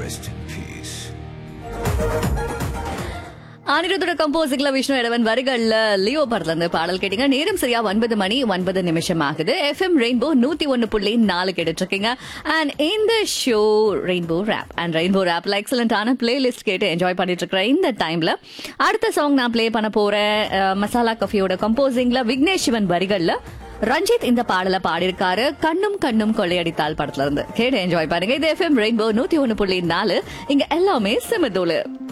Rest in peace. அனிருத்தோட கம்போசிங்ல Vishnu இடவன் வரிகள்ல Leo படத்துல இருந்து பாடல் கேட்டீங்க நேரம் சரியா ஒன்பது மணி ஒன்பது நிமிஷம் ஆகுது எஃப்எம் ரெயின்போ நூத்தி ஒன்னு புள்ளி நாலு கேட்டுட்டு இருக்கீங்க அண்ட் இந்த show rainbow rap and rainbow ரேப்ல எக்ஸலண்டான பிளேலிஸ்ட் கேட்டு என்ஜாய் பண்ணிட்டு இருக்கிற இந்த டைம்ல அடுத்த சாங் நான் ப்ளே பண்ண போறேன் அஹ், மசாலா கஃபியோட கம்போசிங்ல விக்னேஷ் சிவன் வரிகள்ல ரஞ்சித் இந்த பாடலை பாடியிருக்காரு கண்ணும் கண்ணும் கொள்ளையடித்தால் படத்துல இருந்து கேட்டு என்ஜாய் பண்ணுங்க இது எஃப்எம் ரெயின்போ நூத்தி ஒன்னு புள்ளி நாலு இங்க எல்லாமே சிமதோலு